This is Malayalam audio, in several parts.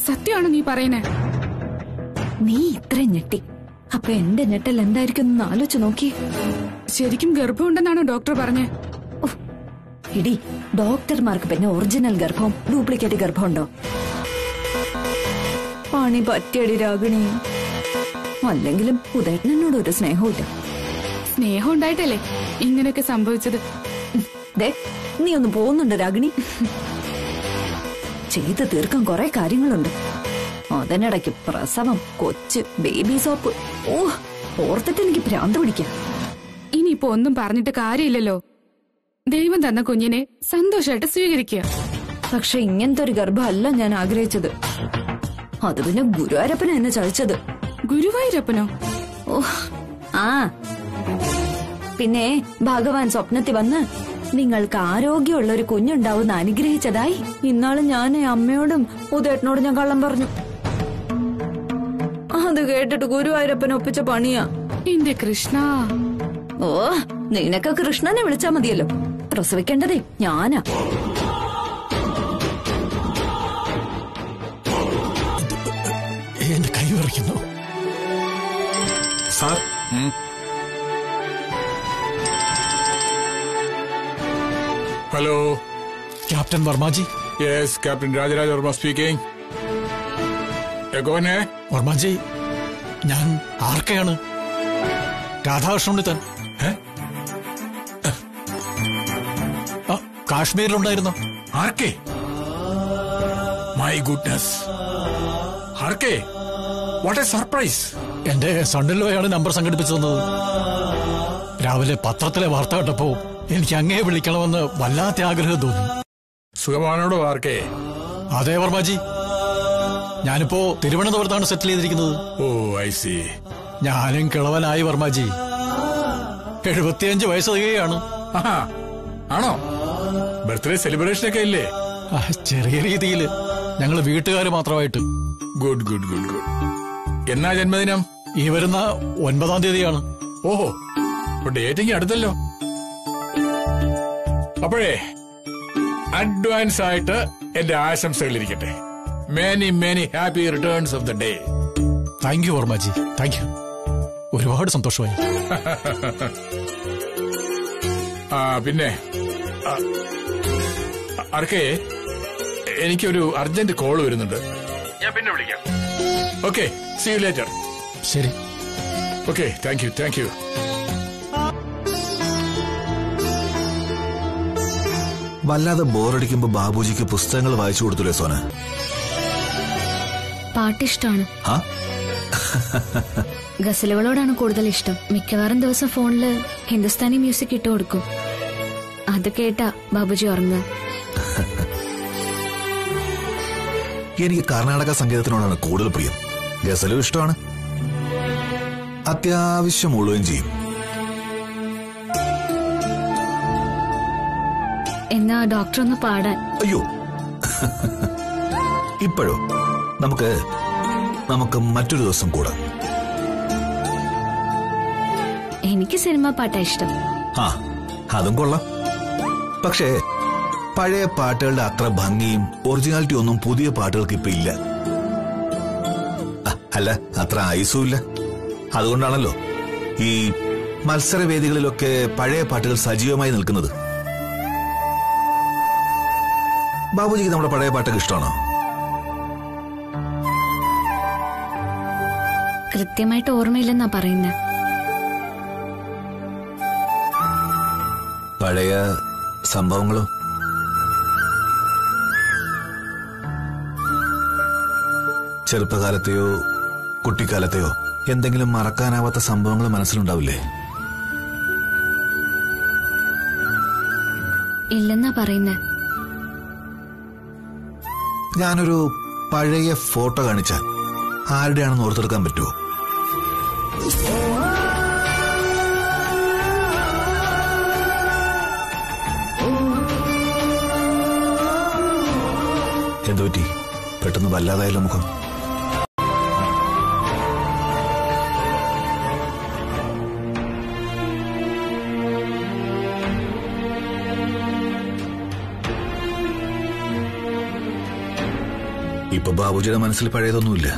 സത്യമാണോ നീ പറയുന്നേ നീ ഇത്ര ഞെട്ടി അപ്പൊ എന്റെ ഞെട്ടൽ എന്തായിരിക്കും എന്ന് ആലോചിച്ച് നോക്കി ശരിക്കും ഗർഭമുണ്ടെന്നാണോ ഡോക്ടർ പറഞ്ഞേ ഇടി ഡോക്ടർമാർക്ക് പിന്നെ ഒറിജിനൽ ഗർഭം ഡ്യൂപ്ലിക്കേറ്റ് ഗർഭമുണ്ടോ പണി പറ്റിയടി രാഗിണി അല്ലെങ്കിലും ഉദയനോട് ഒരു സ്നേഹമില്ല സ്നേഹം ഉണ്ടായിട്ടല്ലേ ഇങ്ങനെയൊക്കെ സംഭവിച്ചത് ഉം, ദേ നീ ഒന്ന് പോകുന്നുണ്ട് രാഗിണി ചെയ്ത് തീർക്കാൻ കുറെ കാര്യങ്ങളുണ്ട് അതിനിടയ്ക്ക് പ്രസവം കൊച്ച് ബേബി സോപ്പ് ഓ ഓർത്തിട്ട് എനിക്ക് ഭ്രാന്ത് പിടിക്കാം ഇനിയിപ്പോ ഒന്നും പറഞ്ഞിട്ട് കാര്യമില്ലല്ലോ ദൈവം തന്ന കുഞ്ഞിനെ സന്തോഷമായിട്ട് സ്വീകരിക്കുക പക്ഷെ ഇങ്ങനത്തെ ഒരു ഗർഭമല്ല ഞാൻ ആഗ്രഹിച്ചത് അത് പിന്നെ ഗുരുവായൂരപ്പന എന്നെ ചതിച്ചത് ഗുരുവായൂരപ്പനോ ഓ ആ പിന്നെ ഭഗവാൻ സ്വപ്നത്തിൽ വന്ന് നിങ്ങൾക്ക് ആരോഗ്യമുള്ള ഒരു കുഞ്ഞുണ്ടാവുന്ന അനുഗ്രഹിച്ചതായി ഇന്നാള് ഞാൻ അമ്മയോടും ഉദയേട്ടനോടും ഞാൻ കള്ളം പറഞ്ഞു അത് കേട്ടിട്ട് ഗുരുവായൂരപ്പൻ ഒപ്പിച്ച പണിയാ എന്റെ കൃഷ്ണ ഓ നിനക്ക് കൃഷ്ണനെ വിളിച്ചാ മതിയല്ലോ പ്രസവിക്കേണ്ടതേ ഞാനാ എന്റെ കൈ വിറയ്ക്കുന്നു sir hello captain Varmaji yes captain Rajaraja Varma speaking എഗോനെ വർമാജി ഞാൻ ആർക്കയാണ് രാധാകൃഷ്ണനുണ്ണിത്താൻ ഏ? ആ, കാശ്മീരിലുണ്ടായിരുന്നോ ആർക്കെ മൈ ഗുഡ്നസ് ആർക്കെ വാട്ട് എ സർപ്രൈസ് എന്റെ സണ്ണിലോയാണ് നമ്പർ സംഘടിപ്പിച്ചു തന്നത് രാവിലെ പത്രത്തിലെ വാർത്ത കണ്ടപ്പോ എനിക്ക് അങ്ങേ വിളിക്കണമെന്ന് വല്ലാത്ത ആഗ്രഹം തോന്നി സുഖമാണോടോ ആർക്കെ അതെ വർമാജി ഞാനിപ്പോ തിരുവനന്തപുരത്താണ് സെറ്റിൽ ചെയ്തിരിക്കുന്നത് ഓ ഐ സി ഞാനും കിളവനായി വർമാജി എഴുപത്തിയഞ്ച് വയസ്സ് തികയാണ് ആണോ ബർത്ത്ഡേ സെലിബ്രേഷൻ ഒക്കെ ഇല്ലേ ആ, ചെറിയ രീതിയിൽ ഞങ്ങൾ വീട്ടുകാർ മാത്രമായിട്ട് ഗുഡ് ഗുഡ് ഗുഡ് ഗുഡ് എന്നാ ജന്മദിനം ഈ വരുന്ന ഒൻപതാം തീയതിയാണ് ഓഹോ അപ്പൊ ഡേറ്റിംഗ് അടുത്തല്ലോ അപ്പോഴേ അഡ്വാൻസ് ആയിട്ട് എന്റെ ആശംസകൾ ഇരിക്കട്ടെ many many happy returns of the day thank you Varmaji thank you ഒരുപാട് സന്തോഷമായി ആ പിന്നെ ആ, ആർക്കേ എനിക്കൊരു അർജന്റ് കോൾ വരുന്നുണ്ട് ഞാൻ പിന്നെ വിളിക്കാം ഓക്കെ സി യു ലേറ്റർ ശരി okay thank you thank you വല്ലാതെ ബോറടിക്കുമ്പോ ബാബുജിക്ക് പുസ്തകങ്ങൾ വായിച്ചു കൊടുത്തൂലേ സോന പാട്ടിഷ്ടമാണ് ആ ഗസലുകളോടാണ് കൂടുതൽ ഇഷ്ടം മിക്കവാറും ദിവസം ഫോണില് ഹിന്ദുസ്ഥാനി മ്യൂസിക് ഇട്ട് കൊടുക്കും അത് കേട്ടാ ബാബുജി ഉറങ്ങുക എനിക്ക് കർണാടക സംഗീതത്തിനോടാണ് കൂടുതൽ പ്രിയം ഗസലും ഇഷ്ടമാണ് അത്യാവശ്യം ഉള്ളുകയും ചെയ്യും എന്നാ ഡോക്ടർ ഒന്ന് പാടാൻ അയ്യോ ഇപ്പോഴോ നമുക്ക് നമുക്ക് മറ്റൊരു ദിവസം കൂടാം എനിക്ക് സിനിമ പാട്ടാ ഇഷ്ടം ആ അതും കൊള്ളാം പക്ഷേ പഴയ പാട്ടുകളുടെ അത്ര ഭംഗിയും ഒറിജിനാലിറ്റി ഒന്നും പുതിയ പാട്ടുകൾക്ക് ഇപ്പൊ ഇല്ല അ, അല്ല അത്ര ആയുസും ഇല്ല അതുകൊണ്ടാണല്ലോ ഈ മത്സരവേദികളിലൊക്കെ പഴയ പാട്ടുകൾ സജീവമായി നിൽക്കുന്നത് ബാബുജിക്ക് നമ്മുടെ പഴയ പാട്ടൊക്കെ ഇഷ്ടമാണോ കൃത്യമായിട്ട് ഓർമ്മയില്ലെന്നാ പറയുന്നത് പഴയ സംഭവങ്ങളോ ചെറുപ്പകാലത്തെയോ കുട്ടിക്കാലത്തെയോ എന്തെങ്കിലും മറക്കാനാവാത്ത സംഭവങ്ങൾ മനസ്സിലുണ്ടാവില്ലേ ഇല്ലെന്നാ പറയുന്നത് ഞാനൊരു പഴയ ഫോട്ടോ കാണിച്ചാൽ ആരുടെയാണെന്ന് ഓർത്തെടുക്കാൻ പറ്റുമോ എന്തു പറ്റി പെട്ടെന്ന് വല്ലാതായല്ലോ മുഖം ഇപ്പൊ ബാബുജിയുടെ മനസ്സിൽ പഴയതൊന്നുമില്ല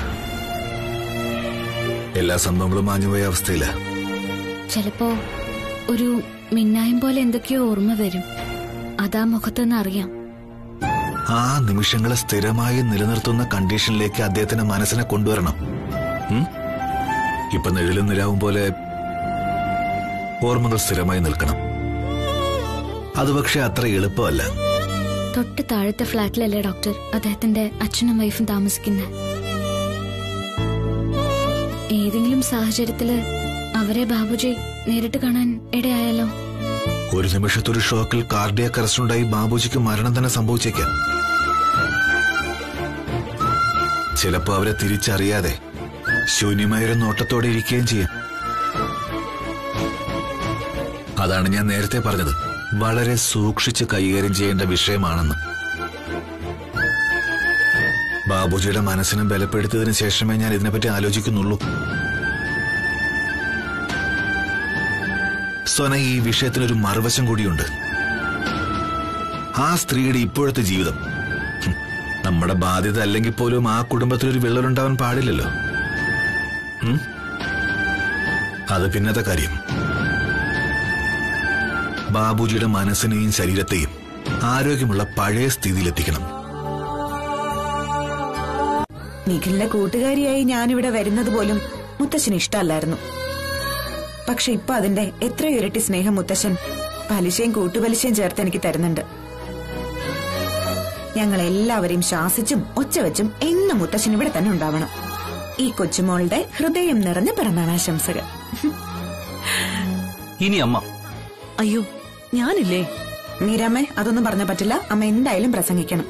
എല്ലാ സംഭവങ്ങളും മാഞ്ഞുപോയ അവസ്ഥയില ചിലപ്പോ ഒരു മിന്നായം പോലെ എന്തൊക്കെയോ ഓർമ്മ വരും അതാ മുഖത്തെന്ന് അറിയാം ആ നിമിഷങ്ങളെ സ്ഥിരമായി നിലനിർത്തുന്ന കണ്ടീഷനിലേക്ക് അദ്ദേഹത്തിന്റെ മനസ്സിനെ കൊണ്ടുവരണം ഉം? ഇപ്പൊ നിഴലും നിലാവും പോലെ ഓർമ്മകൾ സ്ഥിരമായി നിൽക്കണം അത് പക്ഷെ അത്ര എളുപ്പമല്ല തൊട്ട് താഴത്തെ ഫ്ലാറ്റിലല്ലേ ഡോക്ടർ അദ്ദേഹത്തിന്റെ അച്ഛനും വൈഫും താമസിക്കുന്നത് ഏതെങ്കിലും സാഹചര്യത്തില് അവരെ ബാബുജി നേരിട്ട് കാണാൻ ഇടയായാലോ ഒരു നിമിഷത്തൊരു ഷോക്കിൽ കാർഡിയാക് അറസ്റ്റുണ്ടായി ബാബുജിക്ക് മരണം തന്നെ സംഭവിച്ചേക്കാം ചിലപ്പോ അവരെ തിരിച്ചറിയാതെ ശൂന്യമായൊരു നോട്ടത്തോടെ ഇരിക്കുകയും ചെയ്യും അതാണ് ഞാൻ നേരത്തെ പറഞ്ഞത് വളരെ സൂക്ഷിച്ച് കൈകാര്യം ചെയ്യേണ്ട വിഷയമാണെന്ന് ബാബുജിയുടെ മനസ്സിനെ ബലപ്പെടുത്തിയതിനു ശേഷമേ ഞാൻ ഇതിനെപ്പറ്റി ആലോചിക്കുന്നുള്ളൂ സൊന ഈ വിഷയത്തിനൊരു മറുവശം കൂടിയുണ്ട് ആ സ്ത്രീയുടെ ഇപ്പോഴത്തെ ജീവിതം ഹും, നമ്മുടെ ബാധ്യത അല്ലെങ്കിൽ പോലും ആ കുടുംബത്തിലൊരു വിള്ളലുണ്ടാവാൻ പാടില്ലല്ലോ ഉം? അത് പിന്നത്തെ കാര്യം ബാബുജിയുടെ മനസ്സിനെയും ശരീരത്തെയും ആരോഗ്യമുള്ള പഴയ സ്ഥിതിയിലെത്തിക്കണം നിഖിലിന്റെ കൂട്ടുകാരിയായി ഞാനിവിടെ വരുന്നത് പോലും മുത്തശ്ശന് ഇഷ്ടമല്ലായിരുന്നു പക്ഷെ ഇപ്പൊ അതിന്റെ എത്രയോ ഇരട്ടി സ്നേഹം മുത്തശ്ശൻ പലിശയും കൂട്ടുപലിശയും ചേർത്ത് എനിക്ക് തരുന്നുണ്ട് ഞങ്ങൾ എല്ലാവരെയും ശാസിച്ചും ഒച്ചവെച്ചും എന്നും മുത്തശ്ശൻ ഇവിടെ തന്നെ ഉണ്ടാവണം ഈ കൊച്ചുമോളുടെ ഹൃദയം നിറഞ്ഞ പിറന്നാളാശംസകൾ ഇനി അമ്മ അയ്യോ ഞാനില്ലേ മീരാമ്മേ അതൊന്നും പറഞ്ഞ പറ്റില്ല അമ്മ എന്തായാലും പ്രസംഗിക്കണം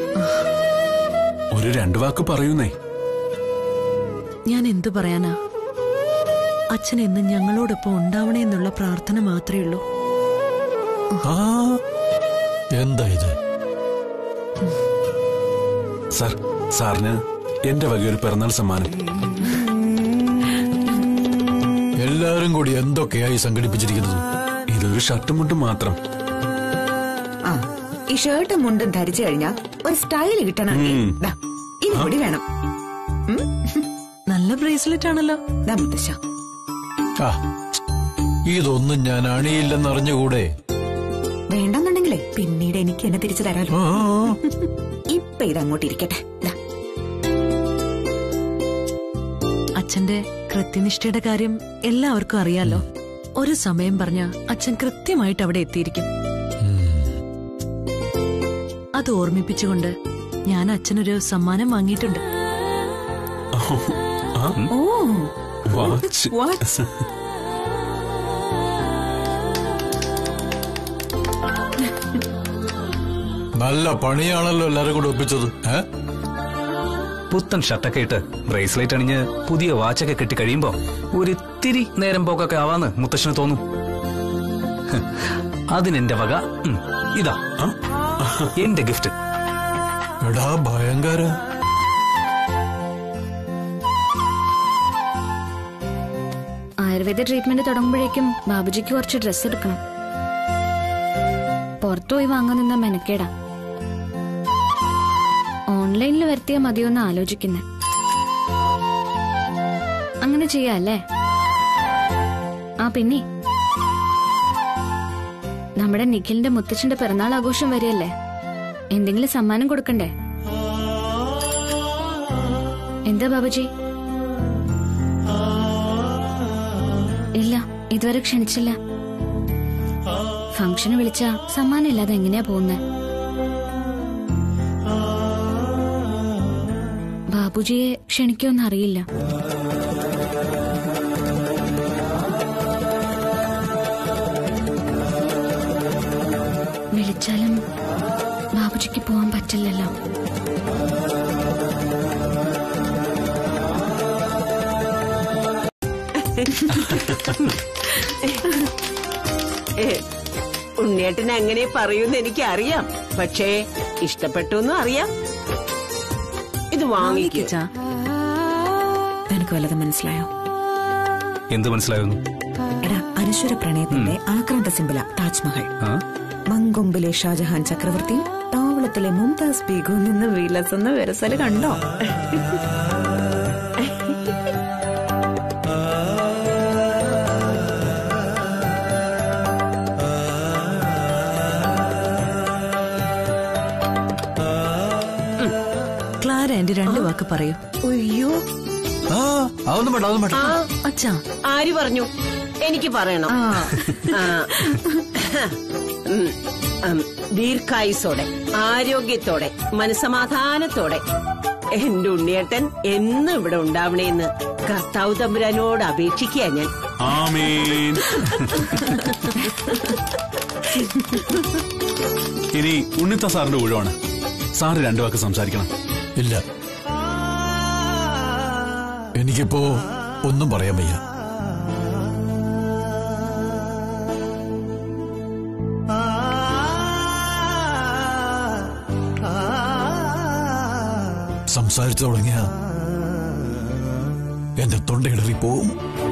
ഒരു രണ്ടു വാക്ക് പറയൂന്നേ ഞാൻ എന്തു പറയാനാ അച്ഛൻ എന്നും ഞങ്ങളോടൊപ്പം ഉണ്ടാവണേ എന്നുള്ള പ്രാർത്ഥന മാത്രമേ ഉള്ളൂ ആ എന്താ ഇത് സാർ സാറിന് എന്റെ വകയൊരു പിറന്നാൾ സമ്മാനം എല്ലാരും കൂടി എന്തൊക്കെയായി സംഘടിപ്പിച്ചിരിക്കുന്നത് ഇതൊരു ഷർട്ടും മുണ്ടും മാത്രം ആ ഈ ഷർട്ടും മുണ്ടും ധരിച്ചു കഴിഞ്ഞാൽ ഒരു സ്റ്റൈൽ കിട്ടണമെങ്കിൽ ദാ, ഇനി കൂടി വേണം നല്ല ബ്രേസ്ലെറ്റ് ആണല്ലോ ദാ മുത്തശ്ശ ആ ഇതൊന്നും ഞാൻ അണിയില്ലെന്നറിഞ്ഞുകൂടെ വേണ്ടെന്നുണ്ടെങ്കിലേ പിന്നീട് എനിക്ക് എന്നെ തിരിച്ചു തരാലോ ആ, ഇപ്പൊ ഇതങ്ങോട്ട് ഇരിക്കട്ടെ ദാ, അച്ഛന്റെ കൃത്യനിഷ്ഠയുടെ കാര്യം എല്ലാവർക്കും അറിയാലോ ഒരു സമയം പറഞ്ഞ അച്ഛൻ കൃത്യമായിട്ട് അവിടെ എത്തിയിരിക്കും അത് ഓർമ്മിപ്പിച്ചുകൊണ്ട് ഞാൻ അച്ഛനൊരു സമ്മാനം വാങ്ങിയിട്ടുണ്ട് ആ, ഓ വാച്ച് വാച്ച് നല്ല പണിയാണല്ലോ എല്ലാരും കൂടെ ഒപ്പിച്ചത് ഏ പുത്തൻ ഷർട്ടൊക്കെ ഇട്ട് ബ്രേസ്ലെറ്റ് അണിഞ്ഞ് പുതിയ വാച്ചൊക്കെ കെട്ടി കഴിയുമ്പോ ഒരിത്തിരി നേരം പോക്കൊക്കെ ആവാന്ന് മുത്തശ്ശന് തോന്നും ഹ്, അതിനെന്റെ വക ഉം, ഇതാ ആ, എന്റെ ഗിഫ്റ്റ് എടാ ഭയങ്കര ആയുർവേദ ട്രീറ്റ്മെന്റ് തുടങ്ങുമ്പോഴേക്കും ബാബുജിക്ക് കുറച്ച് ഡ്രസ്സ് എടുക്കണം പുറത്തു പോയി വാങ്ങാൻ നിന്ന മെനക്കേടാ ഓൺലൈനിൽ വരുത്തിയാ മതിയോന്ന് ആലോചിക്കുന്നെ അങ്ങനെ ചെയ്യാല്ലേ ആ പിന്നെ നമ്മുടെ നിഖിലിന്റെ മുത്തച്ഛന്റെ പിറന്നാൾ ആഘോഷം വരികയല്ലേ എന്തെങ്കിലും സമ്മാനം കൊടുക്കണ്ടേ എന്താ ബാബുജി ഇല്ല ഇതുവരെ ക്ഷണിച്ചില്ല ഫംഗ്ഷന് വിളിച്ച സമ്മാനം ഇല്ലാതെ എങ്ങനെയാ പോകുന്നത് ബാബുജിയെ ക്ഷണിക്കുമെന്ന് അറിയില്ല വിളിച്ചാലും ബാബുജിക്ക് പോവാൻ പറ്റില്ലല്ലോ ഉണ്ണിയേട്ടൻ അങ്ങനെ പറയൂന്ന് എനിക്ക് അറിയാം പക്ഷേ ഇഷ്ടപ്പെട്ടു എന്നും അറിയാം ഇത് വാങ്ങിക്കൂ വാങ്ങിക്കിച്ചാ. നിനക്ക് വല്ലതും മനസ്സിലായോ എന്ത് മനസ്സിലായിരുന്നു എടാ അനശ്വര പ്രണയത്തിന്റെ ആക്രാന്ത സിംബല താജ്മഹൽ ആ? മങ്കൊമ്പിലെ ഷാജഹാൻ ചക്രവർത്തിയും താവള എറണാകുളത്തിലെ മുംതാസ് ബീഗു നിന്ന് വിലസുന്ന വിരസല് കണ്ടോ ക്ലാര ആന്റി രണ്ട് വാക്ക് പറയൂ അയ്യോ ആ അതൊന്നും വേണ്ട അതൊന്നും വേണ്ട ആ അച്ഛാ ആര് പറഞ്ഞു എനിക്ക് പറയണം ആ. ഉം, ഉം, ദീർഘായുസോടെ ആരോഗ്യത്തോടെ മനസമാധാനത്തോടെ എന്റെ ഉണ്ണിയേട്ടൻ എന്നും ഇവിടെ ഉണ്ടാവണേന്ന് കർത്താവ് തമ്പുരാനോട് അപേക്ഷിക്കുക ഞാൻ ആമേൻ ഇനി ഉണ്ണിത്ത സാറിന്റെ ഊഴമാണ് സാറ് രണ്ടു വാക്ക് സംസാരിക്കണം ഇല്ല എനിക്കിപ്പോ ഒന്നും പറയാൻ വയ്യ സംസാരിച്ചു തുടങ്ങിയ എന്റെ തൊണ്ടയിടറി പോവും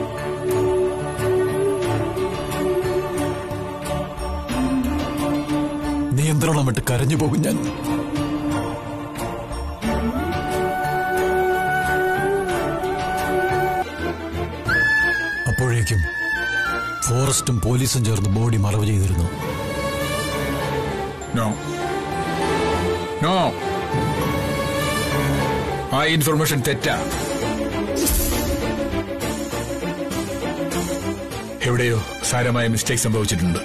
നിയന്ത്രണം വിട്ട് കരഞ്ഞു പോകും ഞാൻ അപ്പോഴേക്കും ഫോറസ്റ്റും പോലീസും ചേർന്ന് ബോഡി മറവ് ചെയ്തിരുന്നു നോ നോ ആ ഇൻഫർമേഷൻ തെറ്റാ എവിടെയോ സാരമായ മിസ്റ്റേക്ക് സംഭവിച്ചിട്ടുണ്ട്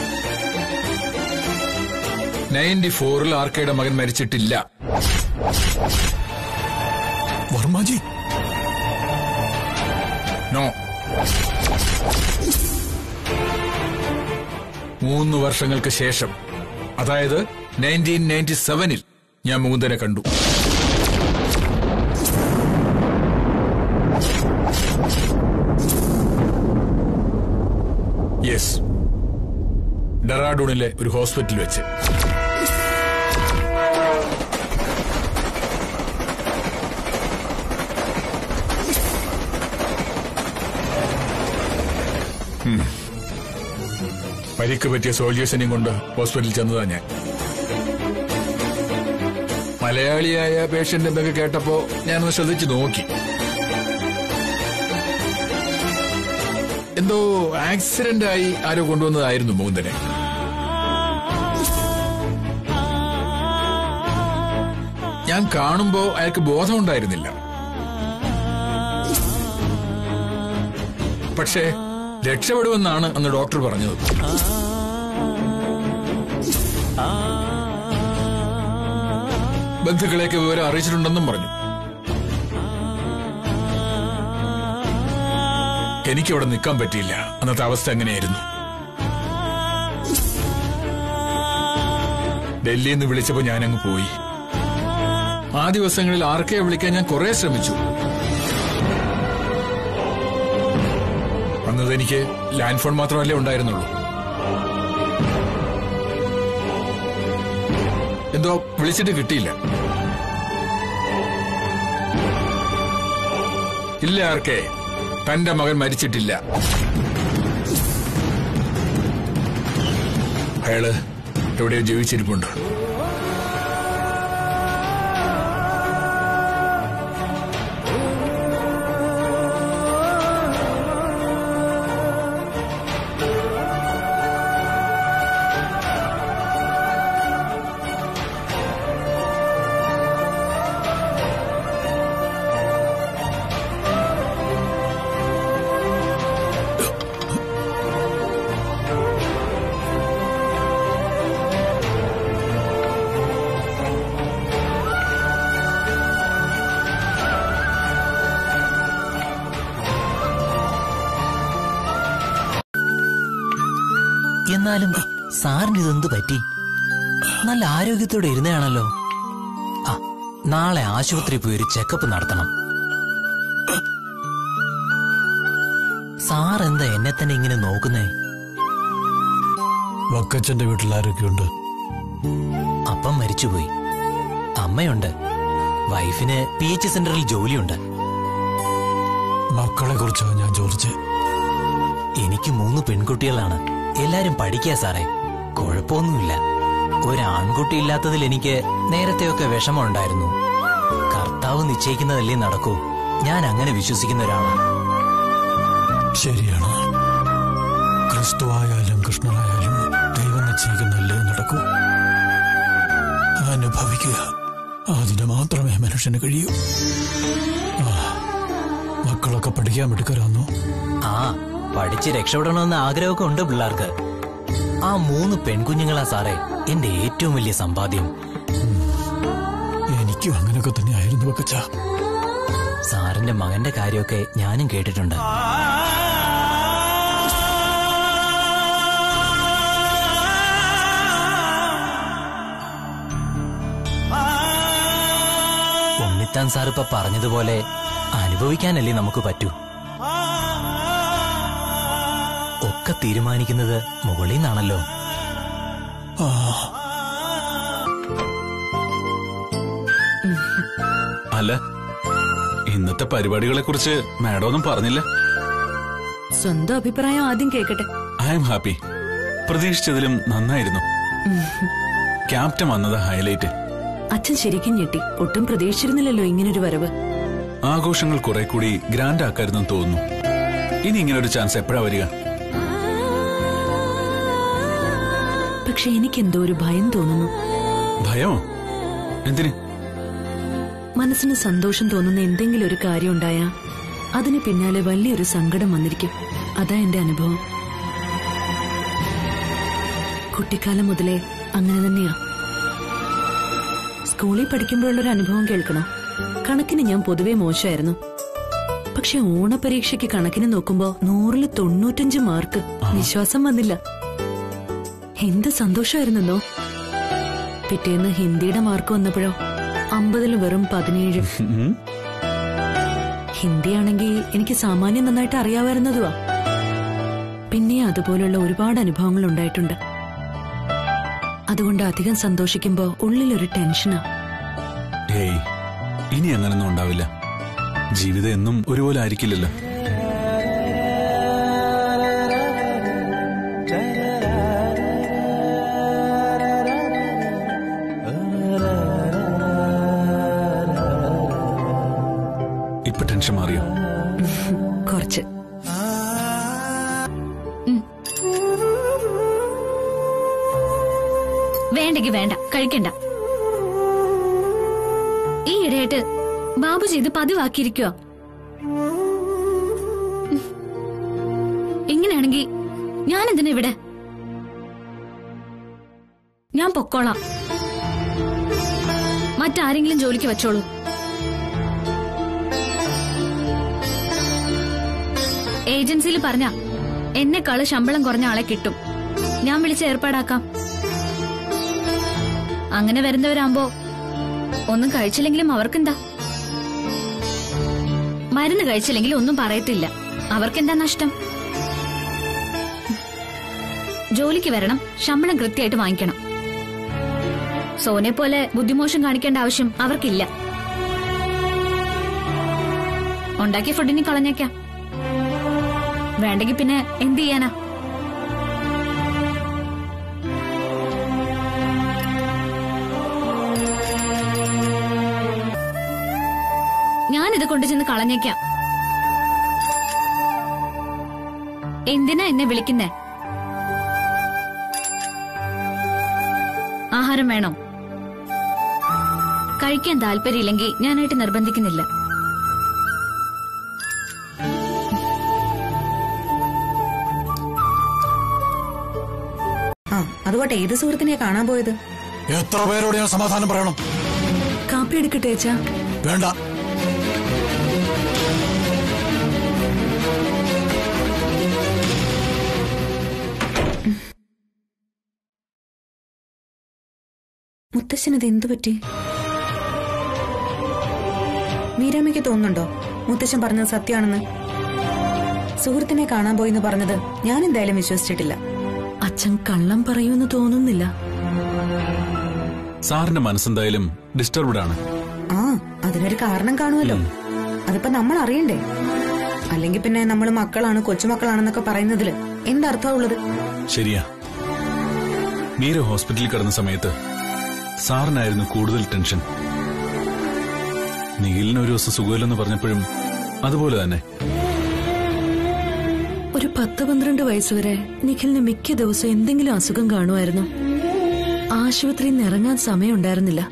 നയൻറ്റി ഫോറിൽ ആർക്കയുടെ മകൻ മരിച്ചിട്ടില്ല വർമാജി നോ മൂന്ന് വർഷങ്ങൾക്ക് ശേഷം അതായത് നയൻറ്റീൻ നയൻറ്റി സെവനിൽ ഞാൻ മുകുന്ദനെ കണ്ടു യെസ് ഡെറാഡൂണിലെ ഒരു ഹോസ്പിറ്റലിൽ വെച്ച് ഉം. പരിക്ക് പറ്റിയ സോൾജേഴ്സിനെയും കൊണ്ട് ഹോസ്പിറ്റലിൽ ചെന്നതാ ഞാൻ മലയാളിയായ പേഷ്യന്റ് എന്തൊക്കെ കേട്ടപ്പോ ഞാനൊന്ന് ശ്രദ്ധിച്ചു നോക്കി എന്തോ ആക്സിഡന്റ് ആയി ആരോ കൊണ്ടുവന്നതായിരുന്നു മൂന്തനെ ഞാൻ കാണുമ്പോ അയാൾക്ക് ബോധമുണ്ടായിരുന്നില്ല പക്ഷേ രക്ഷപ്പെടുമെന്നാണ് അന്ന് ഡോക്ടർ പറഞ്ഞത് ബന്ധുക്കളെയൊക്കെ വിവരം അറിയിച്ചിട്ടുണ്ടെന്നും പറഞ്ഞു എനിക്കവിടെ നിൽക്കാൻ പറ്റിയില്ല അന്നത്തെ അവസ്ഥ എങ്ങനെയായിരുന്നു ഡൽഹിയിൽ നിന്ന് വിളിച്ചപ്പോ ഞാനങ്ങ് പോയി ആ ദിവസങ്ങളിൽ ആർക്കെ വിളിക്കാൻ ഞാൻ കുറെ ശ്രമിച്ചു അന്നത് എനിക്ക് ലാൻഡ് ഫോൺ മാത്രമല്ലേ ഉണ്ടായിരുന്നുള്ളൂ എന്തോ വിളിച്ചിട്ട് കിട്ടിയില്ല ഇല്ല ആർക്കെ തന്റെ മകൻ മരിച്ചിട്ടില്ല അയാള് എവിടെയോ ജീവിച്ചിരിപ്പുണ്ട് എന്നാലും സാറിന് ഇതെന്ത് പറ്റി നല്ല ആരോഗ്യത്തോടെ ഇരുന്നയാണല്ലോ ആ നാളെ ആശുപത്രി പോയി ഒരു ചെക്കപ്പ് നടത്തണം സാർ എന്താ എന്നെ തന്നെ ഇങ്ങനെ നോക്കുന്നേ വക്കച്ചന്റെ വീട്ടിൽ ആരൊക്കെയുണ്ട് അപ്പം മരിച്ചുപോയി അമ്മയുണ്ട് വൈഫിന് പി എച്ച് സെന്ററിൽ ജോലിയുണ്ട് മക്കളെ കുറിച്ചാണ് ഞാൻ ചോദിച്ചത് എനിക്ക് മൂന്ന് പെൺകുട്ടികളാണ് എല്ലാരും പഠിക്കാ സാറേ കുഴപ്പമൊന്നുമില്ല ഒരു ആൺകുട്ടി ഇല്ലാത്തതിൽ എനിക്ക് നേരത്തെയൊക്കെ വിഷമമുണ്ടായിരുന്നു കർത്താവ് നിശ്ചയിക്കുന്നതല്ലേ നടക്കൂ ഞാൻ അങ്ങനെ വിശ്വസിക്കുന്ന ഒരാളാണ് ശരിയാണ് ക്രിസ്തുവായാലും കൃഷ്ണനായാലും ദൈവം നിശ്ചയിക്കുന്നല്ലേ നടക്കൂ അനുഭവിക്കുക അതിന് മാത്രമേ മനുഷ്യന് കഴിയൂ ആ, മക്കളൊക്കെ പഠിക്കാൻ എടുക്കരാന്നോ ആ പഠിച്ച് രക്ഷപ്പെടണമെന്ന ആഗ്രഹമൊക്കെ ഉണ്ട് പിള്ളേർക്ക് ആ മൂന്ന് പെൺകുഞ്ഞുങ്ങളാ സാറേ എന്റെ ഏറ്റവും വലിയ സമ്പാദ്യം എനിക്കും അങ്ങനെയൊക്കെ തന്നെ ആയിരുന്നു വെക്കച്ച സാറിന്റെ മകന്റെ കാര്യമൊക്കെ ഞാനും കേട്ടിട്ടുണ്ട് ഉണ്ണിത്താൻ സാർ ഇപ്പൊ പറഞ്ഞതുപോലെ അനുഭവിക്കാനല്ലേ നമുക്ക് പറ്റൂ ഒക്കെ തീരുമാനിക്കുന്നത് മുകളിൽ നിന്നാണല്ലോ അല്ല ഇന്നത്തെ പരിപാടികളെ കുറിച്ച് മാഡം ഒന്നും പറഞ്ഞില്ല സ്വന്തം അഭിപ്രായം ആദ്യം കേൾക്കട്ടെ ഐ എം ഹാപ്പി പ്രതീക്ഷിച്ചതിലും നന്നായിരുന്നു ക്യാപ്റ്റൻ വന്നത് ഹൈലൈറ്റ് അച്ഛൻ ശരിക്കും ഞെട്ടി ഒട്ടും പ്രതീക്ഷിച്ചിരുന്നില്ലല്ലോ ഇങ്ങനൊരു വരവ് ആഘോഷങ്ങൾ കുറെ കൂടി ഗ്രാൻഡ് ആക്കായിരുന്നു തോന്നുന്നു ഇനി ഇങ്ങനെ ഒരു ചാൻസ് എപ്പോഴാ വരിക പക്ഷെ എനിക്കെന്തോ ഒരു ഭയം തോന്നുന്നു ഭയമോ എന്തിന് മനസ്സിന് സന്തോഷം തോന്നുന്ന എന്തെങ്കിലും ഒരു കാര്യം ഉണ്ടായാ അതിന് പിന്നാലെ വലിയൊരു സങ്കടം വന്നിരിക്കും അതാ എന്റെ അനുഭവം കുട്ടിക്കാലം മുതലേ അങ്ങനെ തന്നെയാ സ്കൂളിൽ പഠിക്കുമ്പോഴുള്ളൊരു അനുഭവം കേൾക്കണോ കണക്കിന് ഞാൻ പൊതുവെ മോശമായിരുന്നു പക്ഷെ ഓണപരീക്ഷയ്ക്ക് കണക്കിന് നോക്കുമ്പോ നൂറില് തൊണ്ണൂറ്റഞ്ച് മാർക്ക് വിശ്വാസം വന്നില്ല എന്ത് സന്തോഷമായിരുന്നോ പിറ്റേന്ന് ഹിന്ദിയുടെ മാർക്ക് വന്നപ്പോഴോ അമ്പതിൽ വെറും പതിനേഴ് ഉം. ഹിന്ദിയാണെങ്കിൽ എനിക്ക് സാമാന്യം നന്നായിട്ട് അറിയാമായിരുന്നതുവാ പിന്നെ അതുപോലുള്ള ഒരുപാട് അനുഭവങ്ങൾ ഉണ്ടായിട്ടുണ്ട് അതുകൊണ്ട് അധികം സന്തോഷിക്കുമ്പോ ഉള്ളിലൊരു ടെൻഷനാ ഏയ് ഇനി അങ്ങനൊന്നും ഉണ്ടാവില്ല ജീവിതം എന്നും ഒരുപോലെ ആയിരിക്കില്ലല്ലോ ഇപ്പൊ ടെൻഷൻ മാറിയോ കുറച്ച് വേണ്ടെങ്കി വേണ്ട കഴിക്കണ്ട ഈ ഇടയായിട്ട് ബാബുജി ഇത് പതിവാക്കിയിരിക്കുക ഇങ്ങനെയാണെങ്കി ഞാൻ എന്തിനാ ഇവിടെ ഞാൻ പൊക്കോളാം മറ്റാരെങ്കിലും ജോലിക്ക് വെച്ചോളൂ ഏജൻസിയിൽ പറഞ്ഞ എന്നെക്കാള് ശമ്പളം കുറഞ്ഞ ആളെ കിട്ടും ഞാൻ വിളിച്ച് ഏർപ്പാടാക്കാം അങ്ങനെ വരുന്നവരാകുമ്പോ ഒന്നും കഴിച്ചില്ലെങ്കിലും അവർക്കെന്താ മരുന്ന് കഴിച്ചില്ലെങ്കിൽ ഒന്നും പറയത്തില്ല അവർക്കെന്താ നഷ്ടം ജോലിക്ക് വരണം ശമ്പളം കൃത്യമായിട്ട് വാങ്ങിക്കണം സോനെ പോലെ ബുദ്ധിമോശം കാണിക്കേണ്ട ആവശ്യം അവർക്കില്ല ഉണ്ടാക്കിയ ഫുഡിന് കളഞ്ഞേക്കാം വേണ്ടെങ്കിൽ പിന്നെ എന്ത് ചെയ്യാനാ ഞാനിത് കൊണ്ടു ചെന്ന് കളഞ്ഞേക്കാം എന്തിനാ എന്നെ വിളിക്കുന്നേ ആഹാരം വേണോ കഴിക്കാൻ താല്പര്യമില്ലെങ്കിൽ ഞാനായിട്ട് നിർബന്ധിക്കുന്നില്ല ആ അതുകൊട്ടെ ഏത് സുഹൃത്തിനെയാ കാണാൻ പോയത് എത്ര പേരോട് ഞാൻ സമാധാനം പറയണം കാപ്പി എടുക്കട്ടെ അച്ഛാ വേണ്ട മുത്തശ്ശനത് എന്തു പറ്റി മീരാമ്മയ്ക്ക് തോന്നുന്നുണ്ടോ മുത്തശ്ശൻ പറഞ്ഞത് സത്യമാണെന്ന് സുഹൃത്തിനെ കാണാൻ പോയി എന്ന് പറഞ്ഞത് ഞാൻ എന്തായാലും വിശ്വസിച്ചിട്ടില്ല അച്ഛൻ കള്ളം പറയൂന്ന് തോന്നുന്നില്ല സാറിന്റെ മനസ്സെന്തായാലും ഡിസ്റ്റർബ്ഡ് ആണ് ആ അതിനൊരു കാരണം കാണുമല്ലോ അതിപ്പോ നമ്മൾ അറിയണ്ടേ അല്ലെങ്കിൽ പിന്നെ നമ്മൾ മക്കളാണ് കൊച്ചുമക്കളാണെന്നൊക്കെ പറയുന്നതില് എന്തർത്ഥമാ ഉള്ളത് ശരിയാ മീര ഹോസ്പിറ്റലിൽ കിടന്ന സമയത്ത് സാറിനായിരുന്നു കൂടുതൽ ടെൻഷൻ നിഖിലിന് ഒരു ദിവസം സുഖമില്ലെന്ന് പറഞ്ഞപ്പോഴും അതുപോലെ തന്നെ ഒരു പത്ത് പന്ത്രണ്ട് വയസ്സുവരെ നിഖിലിന് മിക്ക ദിവസവും എന്തെങ്കിലും അസുഖം കാണുമായിരുന്നു ആശുപത്രിയിൽ നിന്ന് ഇറങ്ങാൻ സമയമുണ്ടായിരുന്നില്ല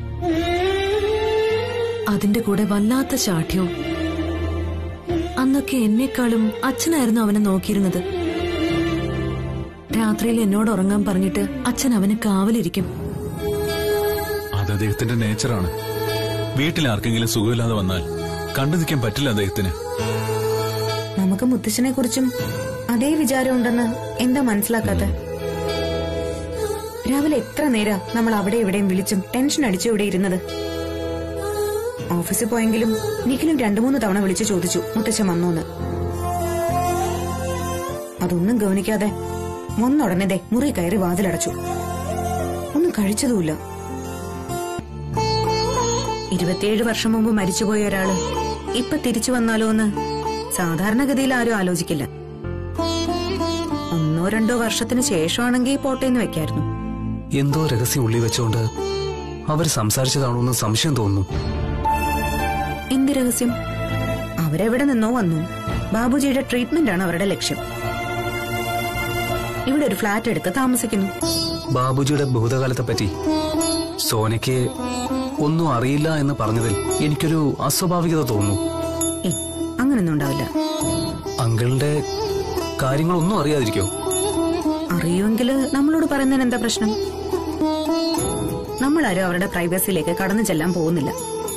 അതിന്റെ കൂടെ വല്ലാത്ത ശാഠ്യവും അന്നൊക്കെ എന്നെക്കാളും അച്ഛനായിരുന്നു അവനെ നോക്കിയിരുന്നത് രാത്രിയിൽ എന്നോട് ഉറങ്ങാൻ പറഞ്ഞിട്ട് അച്ഛൻ അവന് കാവലിരിക്കും അത് അദ്ദേഹത്തിന്റെ നേച്ചറാണ് വീട്ടിൽ ആർക്കെങ്കിലും സുഖമില്ലാതെ വന്നാൽ കണ്ടു നിൽക്കാൻ പറ്റില്ല അദ്ദേഹത്തിന് നമുക്ക് മുത്തശ്ശനെ കുറിച്ചും അതേ വിചാരം ഉണ്ടെന്ന് എന്താ മനസ്സിലാക്കാത്ത രാവിലെ എത്ര നേരാ നമ്മൾ അവിടെ ഇവിടെയും വിളിച്ചും ടെൻഷൻ അടിച്ചു ഇവിടെ ഇരുന്നത് ഓഫീസിൽ പോയെങ്കിലും നിഖിലും രണ്ടു മൂന്ന് തവണ വിളിച്ചു ചോദിച്ചു മുത്തച്ഛൻ വന്നോന്ന് അതൊന്നും ഗവനിക്കാതെ വന്നുടനെ ദേ മുറി കയറി വാതിലടച്ചു ഒന്നും കഴിച്ചതുമില്ല ഇരുപത്തിയേഴ് വർഷം മുമ്പ് മരിച്ചുപോയ ഒരാള് ഇപ്പൊ തിരിച്ചു വന്നാലോ എന്ന് സാധാരണഗതിയിൽ ആരും ആലോചിക്കില്ല ഒന്നോ രണ്ടോ വർഷത്തിന് ശേഷമാണെങ്കിൽ പോട്ടേന്ന് വെക്കായിരുന്നു എന്തോ രഹസ്യം ഉള്ളി വെച്ചോണ്ട് അവര് സംസാരിച്ചതാണോ എന്ന് സംശയം തോന്നുന്നു എന്ത് രഹസ്യം അവരെവിടെ നിന്നോ വന്നു ബാബുജിയുടെ ട്രീറ്റ്മെന്റ് ആണ് അവരുടെ ലക്ഷ്യം ഇവിടെ ഒരു ഫ്ലാറ്റ് എടുത്ത് താമസിക്കുന്നു ബാബുജിയുടെ ഭൂതകാലത്തെ പറ്റി സോനയ്ക്ക് ഒന്നും അറിയില്ല എന്ന് പറഞ്ഞതിൽ എനിക്കൊരു അസ്വാഭാവികത തോന്നുന്നു ഏ അങ്ങനൊന്നും ഉണ്ടാവില്ല അങ്കിളിന്റെ കാര്യങ്ങളൊന്നും അറിയാതിരിക്കോ അറിയുമെങ്കിൽ നമ്മളോട് പറയുന്നതിന് എന്താ പ്രശ്നം നമ്മളാരും അവരുടെ പ്രൈവസിയിലേക്ക് കടന്നു ചെല്ലാൻ പോകുന്നില്ല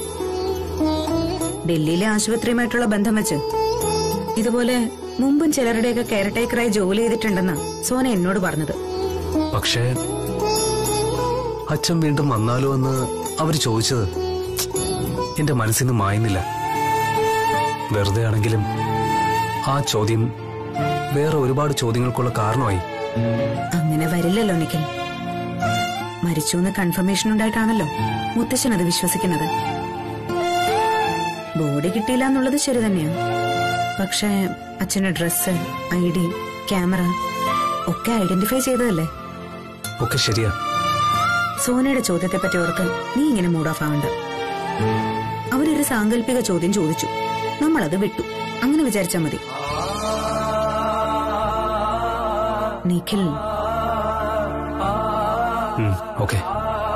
ഡൽഹിയിലെ ആശുപത്രിയുമായിട്ടുള്ള ബന്ധം വെച്ച് ഇതുപോലെ മുമ്പും ചിലരുടെയൊക്കെ കെയർടേക്കറായി ജോലി ചെയ്തിട്ടുണ്ടെന്നാ സോന എന്നോട് പറഞ്ഞത് പക്ഷേ അച്ഛൻ വീണ്ടും വന്നാലോ എന്ന് അവര് ചോദിച്ചത് എന്റെ മനസ്സിൽ നിന്ന് മായുന്നില്ല വെറുതെ ആണെങ്കിലും ആ ചോദ്യം വേറെ ഒരുപാട് ചോദ്യങ്ങൾക്കുള്ള കാരണമായി അങ്ങനെ വരില്ലല്ലോ നിഖിൽ മരിച്ചു എന്ന് കൺഫർമേഷൻ ഉണ്ടായിട്ടാണല്ലോ മുത്തശ്ശൻ അത് വിശ്വസിക്കുന്നത് ബോഡി കിട്ടിയില്ല എന്നുള്ളത് ശരി തന്നെയാണ് പക്ഷേ അച്ഛന്റെ ഡ്രസ്സ് ഐ ഡി ക്യാമറ ഒക്കെ ഐഡന്റിഫൈ ചെയ്തതല്ലേ ഒക്കെ ശരിയാ സോനയുടെ ചോദ്യത്തെ പറ്റി ഓർത്ത് നീ ഇങ്ങനെ മൂഡ് ഓഫ് ആവണ്ട അവരൊരു സാങ്കല്പിക ചോദ്യം ചോദിച്ചു നമ്മളത് വിട്ടു അങ്ങനെ വിചാരിച്ചാ മതി നിഖിൽ ഓക്കെ